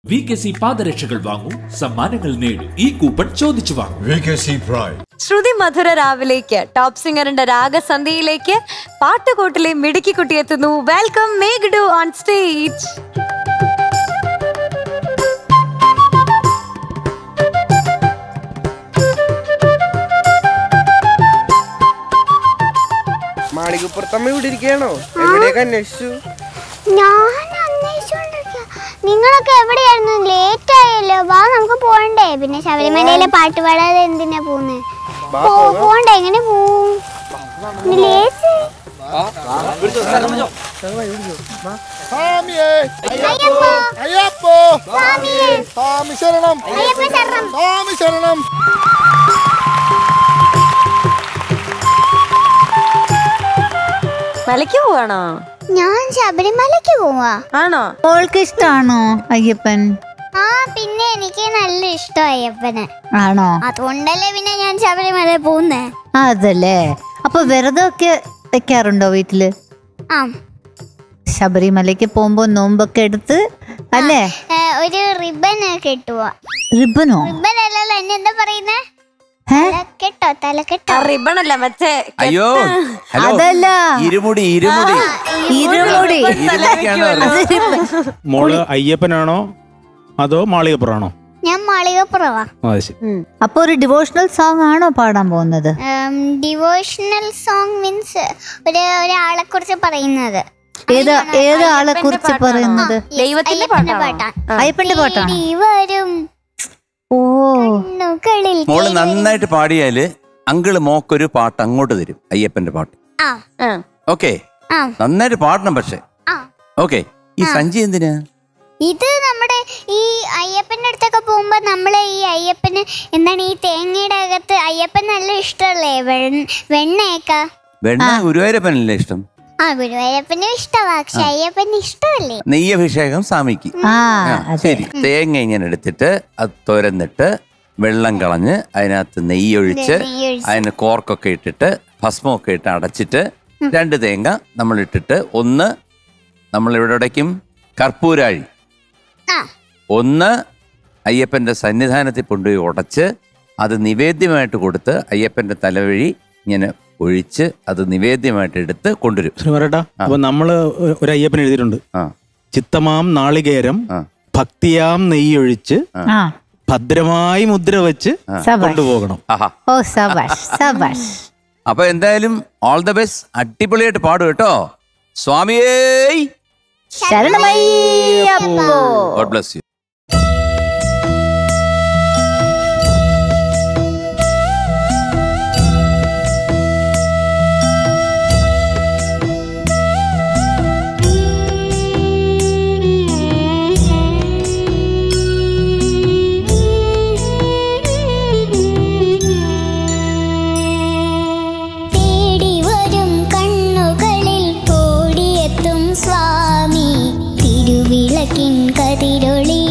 V K C പാദരക്ഷകൾ വാങ്ങൂ സമ്മാനങ്ങൾ നേടൂ ഈ കൂപ്പൺ ചോദിച്ചു വാങ്ങൂ VKC Pride. ശ്രുതി മധുര രാവിലേക്ക് ടോപ്പ് സിംഗറിന്റെ രാഗസന്ധ്യയിലേക്ക് പാട്ടുകൂട്ടിലെ മിടുക്കി കുട്ടി എത്തുന്നു വെൽക്കം മേഘ്ഡു ഓൺ സ്റ്റേജ് മാളികപ്പുറത്തമ്മ ഇവിടെ ഇരിക്കുകയാണോ എവിടെയൊക്കെ അന്വേഷിച്ചു ഞാൻ അന്വേഷിച്ചോണ്ടിരിക്കുക നിങ്ങളൊക്കെ എവിടെയായിരുന്നു ലേറ്റ് ആയല്ലോ വാ നമുക്ക് പോണ്ടേ പിന്നെ ശബരിമലയിലെ പാട്ട് പാടാതെ എന്തിനാ പോകുന്നത് വാ, പോണ്ടേ എങ്ങനെ പോവും പിന്നെ ലേറ്റ് സ്വാമിയേ അയ്യപ്പോ അയ്യപ്പോ സ്വാമിയേ സ്വാമി ശരണം അയ്യപ്പ ശരണം സ്വാമി ശരണം മലയ്ക്ക് പോവാണോ ഞാൻ ശബരിമലയ്ക്ക് പോവാ ആണോ മോൾക്ക് ഇഷ്ടാണോ അയ്യപ്പൻ ആ പിന്നെ എനിക്ക് നല്ല ഇഷ്ടം അയ്യപ്പന് ആണോ അതുകൊണ്ടല്ലേ പിന്നെ ഞാൻ ശബരിമല പോകുന്നേ അതല്ലേ അപ്പൊ വെറുതൊക്കെ വെക്കാറുണ്ടോ വീട്ടില് ആ ശബരിമലയ്ക്ക് പോകുമ്പോ നോമ്പൊക്കെ എടുത്ത് അല്ലേ ഏ, ഒരു റിബൺ കെട്ടുവാ റിബനോ റിബൺ അല്ലല്ലോ എന്നെ എന്താ പറയുന്നേ ഹേ തലക്കെട്ടോ തലക്കെട്ടോ റിബൺ അല്ല മറ്റേ അയ്യോ ഹലോ അതല്ല ഇരുമുടി ഇരുമുടി ഇരുമുടി ഇരുമുടിക്കാണ് പറഞ്ഞത്. അത് ribbon. മോള് അയ്യപ്പനാണോ അതോ മാളികപ്പുറാണോ ഞാൻ മാളികപ്പുറവാ ആ, അത് ശരി അപ്പൊ ഒരു ഡിവോഷണൽ സോങ് ആണോ പാടാൻ പോകുന്നത് ഡിവോഷണൽ സോങ് മീൻസ് ഒരു ഒരാളെ കുറിച്ച് പറയുന്നത് ഏത് ഏത് ആളെ കുറിച്ച് പറയുന്നത് ദൈവത്തിന്റെ അയ്യപ്പന്റെ പാട്ടാണോ? പാട്ടാ അയ്യപ്പന്റെ പാട്ടാണോ തേടി വരും ഓ കണ്ണുകളിൽ മോള് തേടി- നന്നായിട്ട് പാടിയാല് അങ്കിള് മോക്കൊരു പാട്ട് അങ്ങോട്ട് തരും അയ്യപ്പന്റെ പാട്ട് ആ ആ. ഓക്കെ ആ നന്നായിട്ട് പാടണം പക്ഷെ ആ ഓക്കെ ഈ സഞ്ചി എന്തിനാ ഇത് നമ്മുടെ ഈ അയ്യപ്പന്റെ അടുത്തൊക്കെ പോകുമ്പോ നമ്മള് ഈ അയ്യപ്പന് എന്താണ് ഈ തേങ്ങയുടെ അകത്ത് അയ്യപ്പൻ നല്ല ഇഷ്ടമല്ലേ വെണ്ണ വെണ്ണയൊക്കെ വെണ്ണ ഗുരുവായൂരപ്പനല്ലേ ഇഷ്ടം ആ ഗുരുവായൂരപ്പനും ഇഷ്ടമാ പക്ഷെ അയ്യപ്പന് ഇഷ്ടമല്ലേ നെയ്യഭിഷേകം സ്വാമിക്ക് ആ ആ, അതെ ശരി തേങ്ങ ഇങ്ങനെ എടുത്തിട്ട് അത് തുരന്നിട്ട് വെള്ളം കളഞ്ഞ് അതിനകത്ത് നെയ്യൊഴിച്ച് നെയ്യൊഴിച്ച്. അതിന് കോർക്കൊക്കെ ഇട്ടിട്ട് ഭസ്മമൊക്കെ ഇട്ട് അടച്ചിട്ട് രണ്ട് തേങ്ങ നമ്മൾ ഇട്ടിട്ട് ഒന്ന് നമ്മൾ ഇവിടെ ഇടയ്ക്കും കർപ്പൂരാഴി ആ ഒന്ന് അയ്യപ്പന്റെ സന്നിധാനത്തിൽ കൊണ്ടുപോയി ഉടച്ച് അത് നിവേദ്യമായിട്ട് കൊടുത്ത് അയ്യപ്പന്റെ തലവഴി ഇങ്ങനെ ഒഴിച്ച് അത് നിവേദ്യമായിട്ട് എടുത്ത് കൊണ്ടുവരും ശ്രീ പറയട്ടാ അപ്പൊ നമ്മള് ഒരു അയ്യപ്പൻ എഴുതിയിട്ടുണ്ട് ആ ചിത്തമാം നാളികേരം ആ ഭക്തിയാം നെയ്യൊഴിച്ച് ആ ഭദ്രമായി മുദ്ര വെച്ച് സബാഷ് കൊണ്ടുപോകണം ആഹാ ഓ സബാഷ് സബാഷ് അപ്പൊ എന്തായാലും ഓൾ ദ ബെസ്റ്റ് അടിപൊളിയായിട്ട് പാടും കേട്ടോ സ്വാമിയേ ശരണമയ്യപ്പോ ഗോഡ് ബ്ലസ് യു തേടി വരും കണ്ണുകളിൽ ഓടിയെത്തും സ്വാമി തിരുവിളക്കിൻ കതിരൊളി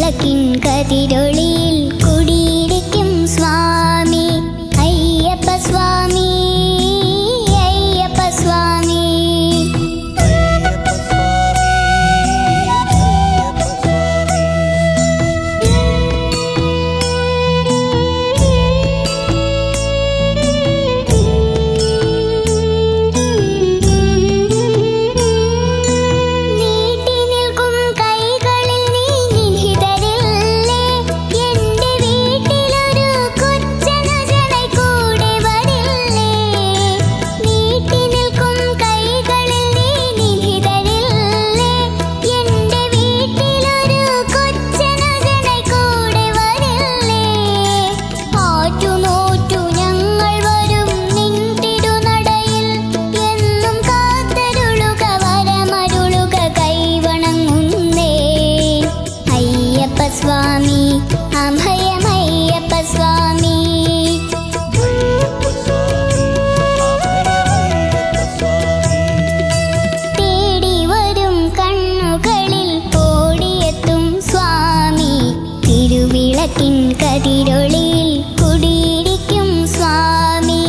തിരുവിളക്കിൻ കതിരൊളിയിൽ കുടിയിരിക്കും സ്വാമി അയ്യപ്പ സ്വാമി അയ്യപ്പ സ്വാമി നീട്ടി നിൽക്കും കൈകളിൽ നീ നിഹിതരില്ലേ എന്റെ വീട്ടിലൊരു കൊച്ചനുജനായി കൂടെ വരില്ലേ നീട്ടി നിൽക്കും കൈകളിൽ നീ നിഹിതരില്ലേ എന്റെ വീട്ടിലൊരു കൊച്ചനുജനായി കൂടെ വരില്ലേ ആറ്റുനോറ്റു ഞങ്ങൾ വരും നിൻ തിരുനടയിൽ എന്നും കാത്തരുളുക വരമരുളുക കൈവണങ്ങുന്നേ അയ്യപ്പ സ്വാമി അഭയമയ്യപ്പ സ്വാമി തേടി വരും കണ്ണുകളിൽ ഓടിയെത്തും സ്വാമി തിരുവിളക്കിൻ കതിരൊളിയിൽ കുടിയിരിക്കും സ്വാമി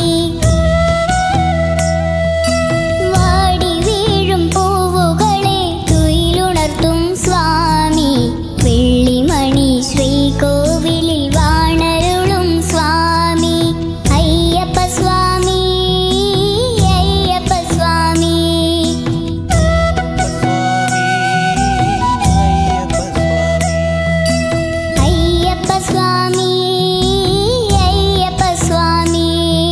വാടി വീഴും പൂവുകളെ തുയിലുണർത്തും സ്വാമി വെള്ളിമണി ശ്രീകോവിലിൽ വാണരുളും സ്വാമി അയ്യപ്പ സ്വാമി അയ്യപ്പ സ്വാമി അയ്യപ്പ സ്വാമി അയ്യപ്പ സ്വാമി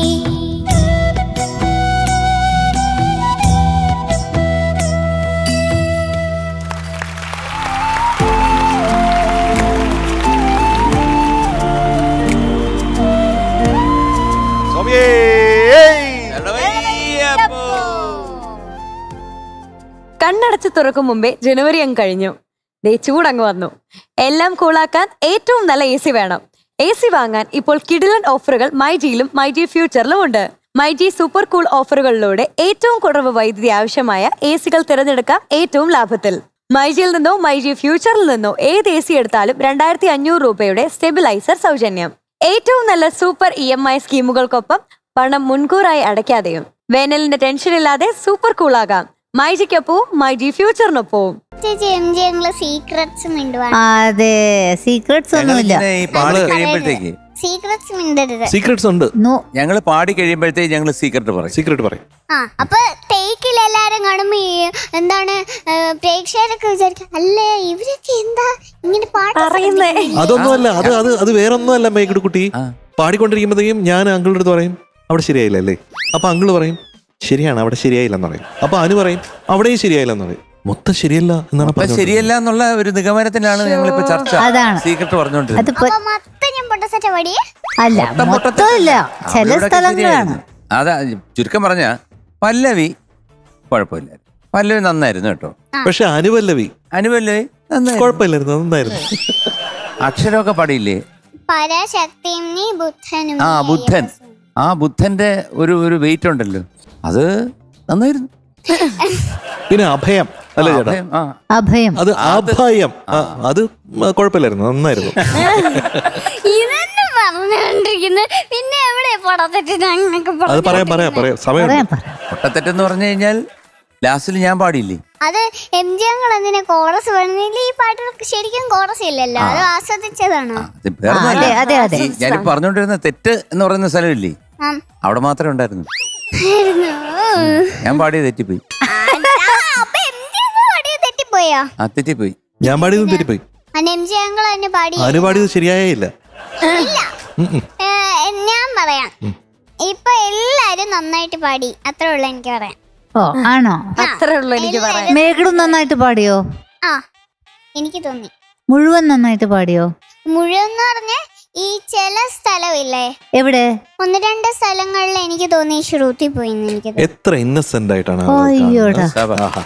സ്വാമിയേ കണ്ണടച്ച് തുറക്കും മുമ്പേ ജനുവരി അങ്ങ് കഴിഞ്ഞു ദേ ചൂടങ്ങ് വന്നു എല്ലാം കൂളാക്കാൻ ഏറ്റവും നല്ല എ സി വേണം എ സി വാങ്ങാൻ ഇപ്പോൾ കിടിലൻ ഓഫറുകൾ മൈജിയിലും മൈജി ഫ്യൂച്ചറിലും ഉണ്ട് മൈജി സൂപ്പർ കൂൾ ഓഫറുകളിലൂടെ ഏറ്റവും കുറവ് വൈദ്യുതി ആവശ്യമായ എ സികൾ തിരഞ്ഞെടുക്കാം ഏറ്റവും ലാഭത്തിൽ മൈജിയിൽ നിന്നോ മൈജി ഫ്യൂച്ചറിൽ നിന്നോ ഏത് എ സി എടുത്താലും രണ്ടായിരത്തി അഞ്ഞൂറ് രൂപയുടെ സ്റ്റെബിലൈസർ സൗജന്യം ഏറ്റവും നല്ല സൂപ്പർ ഇ എം ഐ സ്കീമുകൾക്കൊപ്പം പണം മുൻകൂറായി അടയ്ക്കാതെയും വേനലിന്റെ ടെൻഷൻ ഇല്ലാതെ സൂപ്പർ കൂളാകാം മൈജിക്കൊപ്പവും മൈജി ഫ്യൂച്ചറിനൊപ്പവും ചേച്ചി എം ജി ഞങ്ങള് സീക്രട്സ് മിണ്ടുവാണ് അതെ സീക്രട്സ് ഒന്നുമില്ല ഞങ്ങളിങ്ങനെ ഈ പാടി കഴിയുമ്പോഴത്തേക്ക് സീക്രട്സ് മിണ്ടരുത് സീക്രട്സ് ഉണ്ട് നോ ഞങ്ങൾ പാടി കഴിയുമ്പോഴത്തേക്ക് ഞങ്ങൾ സീക്രട്ട് പറയും സീക്രട്ട് പറയും ആ അപ്പൊ ടേക്കിൽ എല്ലാരും കാണുമ്പോ ഈ എന്താണ് ഏ, പ്രേക്ഷകരൊക്കെ വിചാരിക്കും അല്ലേ ഇവരൊക്കെ എന്താ ഇങ്ങനെ പാട്ട് അറിയുന്നേ അതൊന്നുമല്ല അത് അത് അത് വേറൊന്നുമല്ല മേഘട് കുട്ടി പാടിക്കൊണ്ടിരിക്കുമ്പോഴത്തേക്കും ഞാൻ അങ്കിളുടെ അടുത്ത് പറയും അവിടെ ശരിയായില്ല അല്ലേ അപ്പൊ അങ്കിള് പറയും ശരിയാണ് അവിടെ ശരിയായില്ലെന്ന് പറയും അപ്പൊ അനു പറയും അവിടെയും ശരിയായില്ലെന്ന് പറയും മൊത്തം ശരിയല്ല എന്നാണ് അപ്പൊ പറഞ്ഞത് ശരിയല്ല എന്നുള്ള ഒരു നിഗമനത്തിലാണ് ഞങ്ങളിപ്പോ ചർച്ച അതാണ്. സീക്രട്ട് പറഞ്ഞുകൊണ്ടിരുന്നത് അതിപ്പോ അപ്പൊ മൊത്തം ഞാൻ പൊട്ടസറ്റ പടിയേ അല്ല മൊത്തമില്ല ചില അവിടെയൊക്കെ സ്ഥലങ്ങളാണ് ശരിയായിരുന്നു. അതാ ചുരുക്കം പറഞ്ഞ പല്ലവി കുഴപ്പമില്ല പല്ലവി നന്നായിരുന്നു കേട്ടോ പക്ഷെ അനുപല്ലവി അനുപല്ലവി നന്നായിരുന്നു കുഴപ്പമില്ലായിരുന്നു നന്നായിരുന്നു അക്ഷരമൊക്കെ പാടിയില്ലേ പരാശക്തിയും നീ ബുദ്ധനും ആ നീ ബുദ്ധൻ അയ്യപ്പ സ്വാമി. ആ ബുദ്ധന്റെ ഒരു ഒരു വെയിറ്റ് ഉണ്ടല്ലോ അത് നന്നായിരുന്നു പിന്നെ അഭയം അല്ലേ ചേട്ടാ അഭയം, ആ അഭയം അത് അഭയം ആ, അത് കുഴപ്പമില്ലായിരുന്നു നന്നായിരുന്നു ഇതന്നെ പറഞ്ഞോണ്ടിരിക്കുന്നു പിന്നെ എവിടെ പടത്തിട്ട് ഞങ്ങൾക്ക് അത് പറയാം പറയാം പറയാം സമയമുണ്ട് പറയാൻ പറ പൊട്ടത്തെറ്റെന്ന് പറഞ്ഞു കഴിഞ്ഞാൽ ലാസ്റ്റിൽ ഞാൻ പാടിയില്ലേ അത് എം ജി ഞങ്ങൾ എന്തിനാ കോറസ് പറഞ്ഞില്ല ഈ പാട്ടുകൾക്ക് ശരിക്കും കോറസ് ഇല്ലല്ലോ അത് ആസ്വദിച്ചതാണ് അത് വേറൊന്നുമല്ല. അതെ, അതെ, അതെ. ഈ ഞാൻ പറഞ്ഞുകൊണ്ടിരുന്ന തെറ്റ് എന്ന് പറയുന്ന സ്ഥലമില്ലേ ആ. അവിടെ മാത്രമേ ഉണ്ടായിരുന്നു ആയിരുന്നു. ഞാൻ പാടിയത് തെറ്റിപ്പോയി ആ, അപ്പൊ എം ജി ഞങ്ങൾ പാടിയത് തെറ്റിപ്പോയോ ആ തെറ്റിപ്പോയി ഞാൻ പാടിയതും തെറ്റിപ്പോയി അന്ന് എം ജി ഞങ്ങൾ തന്നെ പാടി അനു പാടിയത് ശരിയായില്ല ഏ, ഞാൻ പറയാം ഇപ്പൊ എല്ലാരും നന്നായിട്ട് പാടി അത്രേ ഉള്ളു എനിക്ക് പറയാം ഓ ആണോ അത്രേ ഉള്ളൂ എനിക്ക് പറയാൻ മേഘടും നന്നായിട്ട് പാടിയോ ആ എനിക്ക് തോന്നി മുഴുവൻ നന്നായിട്ട് പാടിയോ മുഴുവൻ എന്ന് പറഞ്ഞ ഈ ചില സ്ഥലമില്ലേ എവിടെ ഒന്ന് രണ്ട് സ്ഥലങ്ങളിൽ എനിക്ക് തോന്നി ശ്രുതി പോയി എന്ന് എനിക്ക് തോന്നി എത്ര ഇന്നസെന്റ് ആയിട്ടാണ് ആളുകൾ അയ്യോടാ കാണുന്നത്. ആഹാ.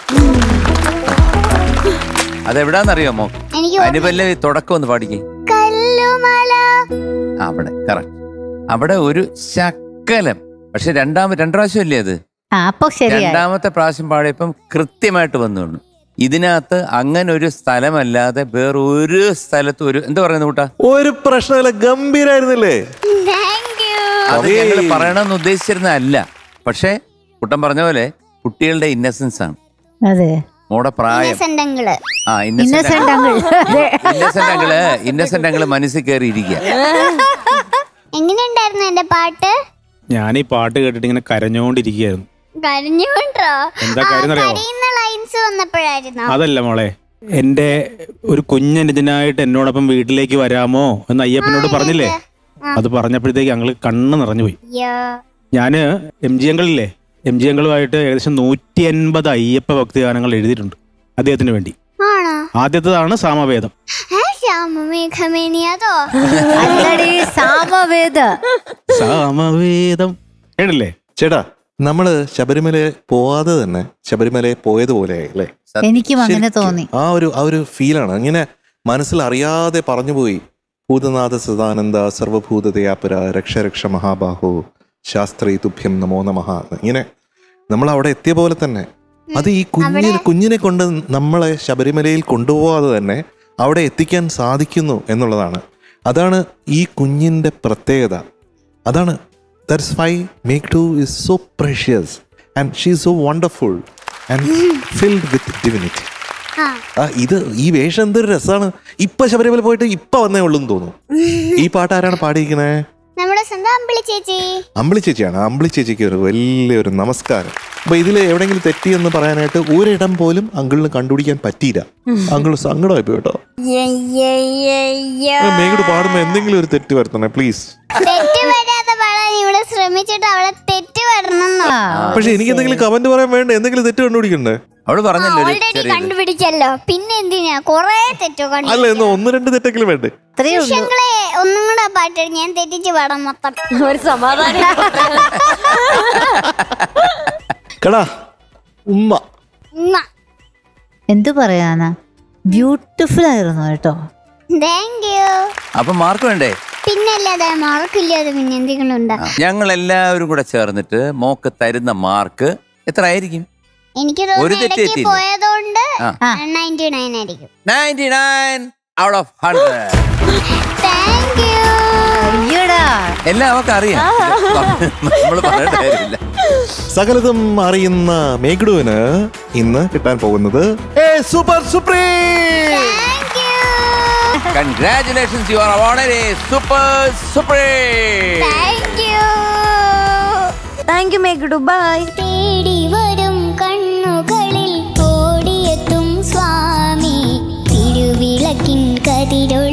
അതെവിടാന്നറിയാമോ എനിക്ക് അനുപല്ലവി തുടക്കം ഒന്ന് പാടിക്കേ കല്ലുമല ആ, അവിടെ കറക്റ്റ് അവിടെ ഒരു ശക്കലം പക്ഷെ രണ്ടാമത് രണ്ടു പ്രാവശ്യം അല്ലേ അത് ആ അപ്പൊ ശരിയായി രണ്ടാമത്തെ പ്രാവശ്യം പാടിയപ്പം കൃത്യമായിട്ട് വന്നു വന്നു ഇതിനകത്ത് അങ്ങനെ ഒരു സ്ഥലമല്ലാതെ വേറൊരു സ്ഥലത്ത് ഒരു എന്താ പറയുന്നത് കൂട്ടാ ഒരു പ്രശ്നമില്ല ഗംഭീരായിരുന്നില്ലേ താങ്ക് യു അത് ഞങ്ങൾ പറയണമെന്ന് ഉദ്ദേശിച്ചിരുന്നതല്ല പക്ഷേ കുട്ടൻ പറഞ്ഞ പോലെ കുട്ടികളുടെ ഇന്നസെൻസ് ആണ് അതെ മോടെ പ്രായം ഇന്നസെന്റങ്ങള് ആ ഇന്നസെന്റ് അങ്കിൾ അതെ ഇന്നസെന്റ് അങ്ങള് ഇന്നസെന്റ് അങ്ങള് മനസ്സിൽ കയറി ഇരിക്കുക എങ്ങനെയുണ്ടായിരുന്നു എന്റെ പാട്ട് ഞാൻ ഈ പാട്ട് കേട്ടിട്ട് ഇങ്ങനെ കരഞ്ഞോണ്ടിരിക്കുകയായിരുന്നു കരഞ്ഞുകൊണ്ടോ എന്താ ആ, കാര്യം അറിയാമോ? കരയുന്ന ലൈൻസ് വന്നപ്പോഴായിരുന്നോ അതല്ല മോളെ എന്റെ ഒരു കുഞ്ഞനുജനായിട്ട് എന്നോടൊപ്പം വീട്ടിലേക്ക് വരാമോ എന്ന് അയ്യപ്പനോട് പറഞ്ഞില്ലേ അത് പറഞ്ഞപ്പോഴത്തേക്ക് ഞങ്ങള് കണ്ണ് നിറഞ്ഞു പോയി അയ്യോ ഞാന് എം ജി അങ്കളില്ലേ എം ജി അങ്കളുമായിട്ട് ഏകദേശം നൂറ്റി എൺപത് അയ്യപ്പ ഭക്തിഗാനങ്ങൾ എഴുതിയിട്ടുണ്ട് അദ്ദേഹത്തിന് വേണ്ടി ആണോ ആദ്യത്തേതാണ് സാമവേദം ഏ, ശ്യാമമേഘമേനി അതോ അല്ലടി സാമവേദ സാമവേദം കേട്ടില്ലേ ചേട്ടാ നമ്മള് ശബരിമല പോവാതെ തന്നെ ശബരിമല പോയതുപോലെ അല്ലേ എനിക്കും അങ്ങനെ തോന്നി ആ ഒരു ആ ഒരു ഫീലാണ് ഇങ്ങനെ മനസ്സിൽ അറിയാതെ പറഞ്ഞുപോയി ഭൂതനാഥ സദാനന്ദ സർവഭൂതദയാപുര രക്ഷ രക്ഷ മഹാബാഹു ശാസ്ത്രീ തുഭ്യം നമോ നമഃ എന്ന്. ഇങ്ങനെ നമ്മൾ അവിടെ എത്തിയ പോലെ തന്നെ അത് ഈ കുഞ്ഞിനെ കുഞ്ഞിനെ കൊണ്ട് നമ്മളെ ശബരിമലയിൽ കൊണ്ടുപോകാതെ തന്നെ അവിടെ എത്തിക്കാൻ സാധിക്കുന്നു എന്നുള്ളതാണ് അതാണ് ഈ കുഞ്ഞിൻ്റെ പ്രത്യേകത അതാണ് that's why Meghdu is so precious and she is so wonderful and filled with divinity ആ ആ ഇത് ഈ വേഷം എന്തൊരു രസമാണ് ഇപ്പൊ ശബരിമല പോയിട്ട് ഇപ്പൊ വന്നേ ഉള്ളൂ എന്ന് തോന്നുന്നു ഈ പാട്ട് ആരാണ് പാടിയിരിക്കണേ നമ്മുടെ സ്വന്തം അമ്പിളി ചേച്ചി അമ്പിളി ചേച്ചിയാണ് അമ്പിളി ചേച്ചിക്ക് ഒരു വലിയൊരു നമസ്കാരം അപ്പൊ ഇതിൽ എവിടെയെങ്കിലും തെറ്റിയെന്ന് പറയാനായിട്ട് ഒരിടം പോലും അങ്കിളിന് കണ്ടുപിടിക്കാൻ പറ്റിയില്ല അങ്കിൾ സങ്കടമായി പോയി കേട്ടോ മേഘട് പാടുമ്പോ എന്തെങ്കിലും ഒരു തെറ്റ് വരുത്തണേ പ്ലീസ് തെറ്റ് വരാതെ പാടാൻ ഇവിടെ ശ്രമിച്ചിട്ട് അവളെ തെറ്റ് വരണമെന്നോ പക്ഷെ എനിക്ക് എന്തെങ്കിലും കമന്റ് പറയാൻ വേണ്ട എന്തെങ്കിലും തെറ്റ് കണ്ടുപിടിക്കണ്ടേ അവള് പറഞ്ഞല്ലോ ഒരു ഓൾറെഡി ചെറിയ കണ്ടുപിടിച്ചല്ലോ പിന്നെ എന്തിനാ കൊറേ തെറ്റോ അല്ല കണ്ടു എന്ന് ഒന്ന് രണ്ട് തെറ്റെങ്കിലും വേണ്ടേ ഇത്രയേ ഉള്ളൂ ഞങ്ങളെ ഒന്നും കൂടെ പാട്ട് ഞാൻ തെറ്റിച്ച് പാടാം മൊത്തം ഒരു സമാധാനം കടാ ഉമ്മ ഉമ്മ എന്തു പറയാനാ ബ്യൂട്ടിഫുൾ ആയിരുന്നു കേട്ടോ താങ്ക് യു അപ്പൊ മാർക്ക് വേണ്ടേ പിന്നല്ലാതെ മാർക്കില്ലാതെ പിന്നെ എന്തെങ്കിലും ഉണ്ടാ ഞങ്ങൾ എല്ലാവരും കൂടെ ചേർന്നിട്ട് മോക്ക് തരുന്ന മാർക്ക് എത്ര ആയിരിക്കും എനിക്ക് ഒരു തോന്നുന്നു തെറ്റ് ഇടയ്ക്ക് തെറ്റിയില്ല. പോയതുകൊണ്ട് ആ. നയൻറ്റി നയൻ ആയിരിക്കും ninety nine out of hundred thank you അയ്യടാ എല്ലാം അവർക്ക് അറിയാം നമ്മൾ പറയേണ്ട കാര്യമില്ല സകലതും അറിയുന്ന മേഘടുവിന് ഇന്ന് കിട്ടാൻ പോകുന്നത് super supreme thank you congratulations you are award super super thank you thank you Meghdu bye തേടി വരും കണ്ണുകളിൽ ഓടിയെത്തും സ്വാമി തിരുവിളക്കിൻ കതിരൊളി